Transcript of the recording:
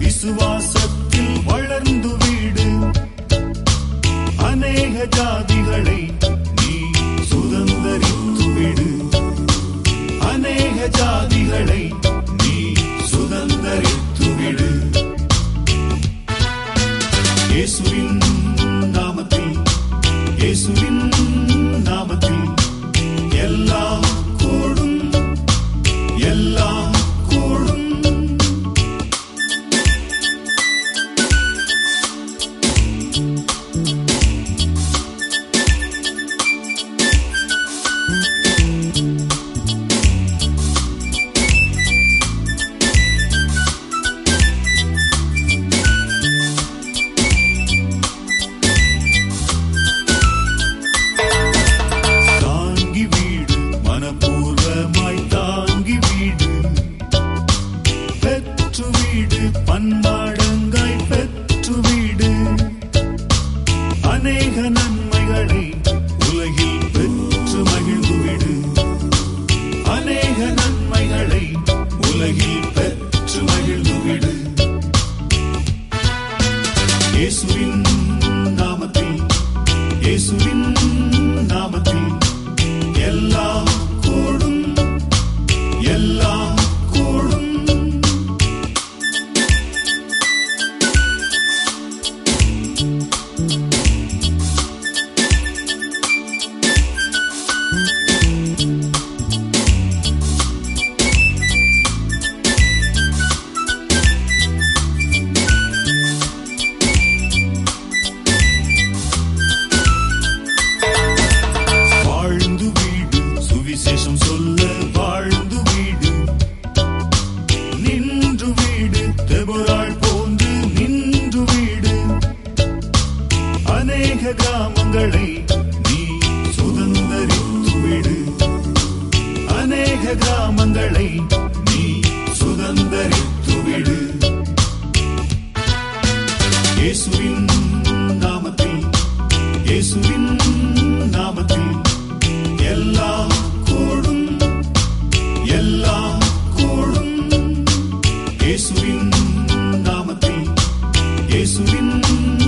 விசுவாசத்தில் வளர்ந்து வீடு அநேக ஜாதிகளை நீ சுதந்தரித்து விடு அநேக ஜாதிகளை நீ சுதந்தரித்து விடு இயேசுவின் நாமத்தில் இயேசுவின் நாமத்தில் எல்லாம் கூடும் எல்லாம் கூடும் தாங்கி வீடு மனப்பூர்வமாய் தாங்கி வீடு பெற்று வீடு பன்மாடங்காய் பெற்று வீடு அநேக நன்மைகளை உலகில் பெற்று மகிழ்ந்து விடு அநேக நன்மைகளை உலகில் பெற்று மகிழ்ந்து விடு இயேசுவின் நாமத்தில் இயேசுவின் நாமத்தில் எல்லாம் கூடும் எல்லாம் கூடும் வாழ்ந்து வீடு சுவிசேஷம் சொல்ல வாழ்ந்து வீடு நின்று வீடு தெபுராள் போன்று நின்று வீடு அநேக கிராமங்களை நீ சுதந்தரித்து விடு அநேக கிராமங்களை நீ சுதந்தரித்து விடு இயேசுவின் நாமத்தில் இயேசுவின் நாமத்தில் எல்லாம் கூடும் எல்லாம் கூடும் இயேசுவின் நாமத்தில் இயேசுவின்